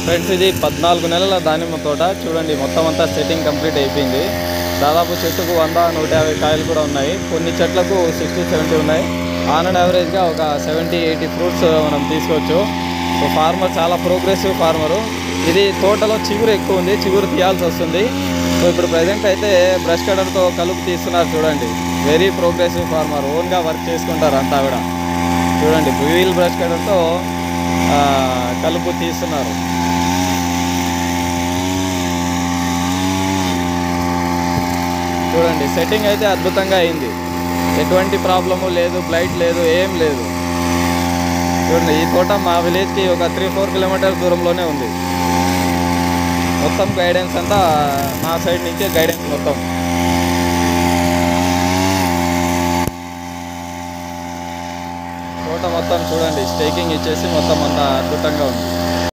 friends ఇది పద్నాలుగు నెలల దానిమ్మ తోట చూడండి మొత్తం అంతా సెట్టింగ్ కంప్లీట్ అయిపోయింది దాదాపు చెట్టుకు వంద నూట యాభై కాయలు కూడా ఉన్నాయి కొన్ని చెట్లకు సిక్స్టీ సెవెంటీ ఉన్నాయి ఆన్ అండ్ యావరేజ్గా ఒక సెవెంటీ ఎయిటీ ఫ్రూట్స్ మనం తీసుకోవచ్చు సో ఫార్మర్ చాలా ప్రోగ్రెసివ్ ఫార్మరు ఇది తోటలో చిగురు ఎక్కువ ఉంది చిగురు తీయాల్సి వస్తుంది సో ఇప్పుడు ప్రజెంట్ అయితే బ్రష్ కటర్తో కలుపు తీస్తున్నారు చూడండి వెరీ ప్రోగ్రెసివ్ ఫార్మర్ ఓన్గా వర్క్ చేసుకుంటారు అంతా కూడా చూడండి వీల్ బ్రష్ కటర్తో కలుపు తీస్తున్నారు చూడండి సెట్టింగ్ అయితే అద్భుతంగా అయింది ఎటువంటి ప్రాబ్లము లేదు బ్లైట్ లేదు ఏం లేదు చూడండి ఈ తోట మా విలేజ్కి ఒక త్రీ ఫోర్ కిలోమీటర్స్ దూరంలోనే ఉంది మొత్తం గైడెన్స్ అంతా నా సైడ్ నుంచే గైడెన్స్ మొత్తం తోట మొత్తం చూడండి స్టేకింగ్ ఇచ్చేసి మొత్తం అంతా అద్భుతంగా ఉంది